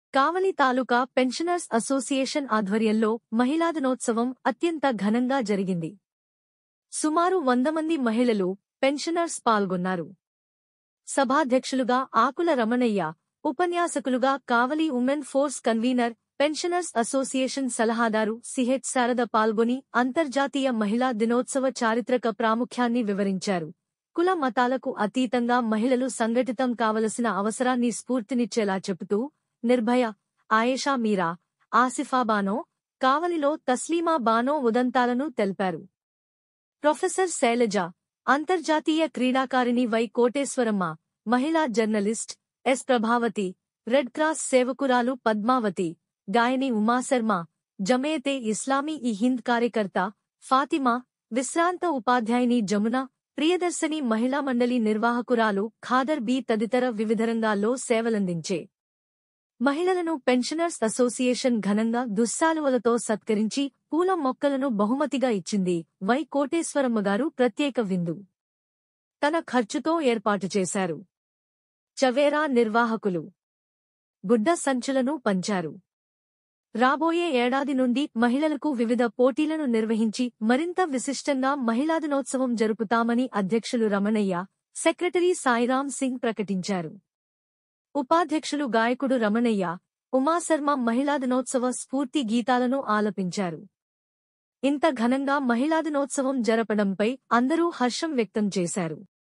కావలి తాలూకా pensioners association ఆధ్వర్యంలో మహిళా దినోత్సవం అత్యంత ఘనంగా జరిగింది సుమారు వంద మంది మహిళలు పెన్షనర్స్ పాల్గొన్నారు సభాధ్యక్షులుగా ఆకుల రమణయ్య ఉపన్యాసకులుగా Kavali women force convener pensioners association సలహాదారు సిహెచ్ శారద పాల్గొని అంతర్జాతీయ మహిళా దినోత్సవ చారిత్రక ప్రాముఖ్యాన్ని వివరించారు కుల మతాలకు అతీతంగా మహిళలు సంఘటితం కావలసిన అవసరాన్ని స్ఫూర్తినిచ్చేలా చెబుతూ నిర్భయ ఆయేషా మీరా ఆసిఫా బానో కావలిలో తస్లీమా బానో ఉదంతాలను తెలిపారు ప్రొఫెసర్ శైలజ అంతర్జాతీయ క్రీడాకారిణి వై కోటేశ్వరమ్మ మహిళా journalist yes Prabhavati red cross సేవకురాలు Padmavati గాయని ఉమాశర్మ జమయతే ఇస్లామీ ఈ హింద్ కార్యకర్త ఫాతిమా విశ్రాంత ఉపాధ్యాయుని జమున ప్రియదర్శిని మహిళా మండలి నిర్వాహకురాలు ఖాదర్ బి తదితర వివిధ రంగాల్లో సేవలందించే మహిళలను పెన్షనర్స్ అసోసియేషన్ ఘనంగా దుస్సాలువలతో సత్కరించి పూల మొక్కలను బహుమతిగా ఇచ్చింది వై కోటేశ్వరమ్మ గారు ప్రత్యేక విందు తన ఖర్చుతో ఏర్పాటు చేశారు చవేరా నిర్వాహకులు గుడ్డ సంచులను పంచారు రాబోయే ఏడాది నుండి మహిళలకు వివిధ పోటీలను నిర్వహించి మరింత విశిష్టంగా మహిళా దినోత్సవం జరుపుతామని అధ్యక్షులు రమణయ్య సెక్రటరీ సాయిరాం సింగ్ ప్రకటించారు ఉపాధ్యక్షులు గాయకుడు రమణయ్య ఉమాశర్మ మహిళా దినోత్సవ స్ఫూర్తి గీతాలను ఆలపించారు ఇంత ఘనంగా మహిళా దినోత్సవం జరపడంపై అందరూ హర్షం వ్యక్తం చేశారు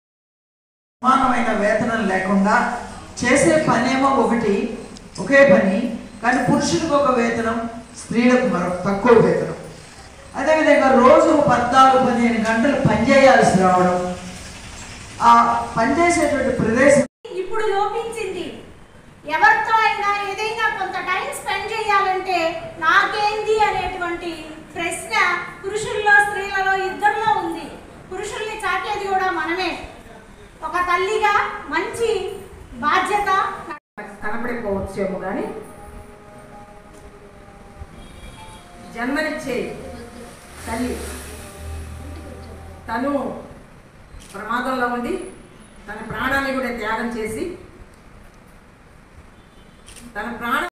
సమానమైన వేతనం లేకుండా చేసే పనేమో ఒకటి ఒకే పని కానీ పురుషులకు ఒక వేతనం స్త్రీలకు మరొక తక్కువ వేతనం అదేవిధంగా రోజు పద్నాలుగు పదిహేను గంటలు పనిచేయాల్సి రావడం ఆ పనిచేసేటువంటి ప్రదేశం ఇప్పుడు లోపించింది ఎవరితో అయినా ఏదైనా కొంత టైం స్పెండ్ చేయాలంటే నాకేంది అనేటువంటి ప్రశ్న పురుషుల్లో స్త్రీలలో ఇద్దరిలో ఉంది పురుషుల్ని చాటేది కూడా మనమే ఒక తల్లిగా మంచి బాధ్యత కనపడిపోవచ్చేమో కానీ జన్మనిచ్చే తల్లి తను ప్రమాదంలో ఉండి తన ప్రాణాన్ని కూడా త్యాగం చేసి తన ప్రాణ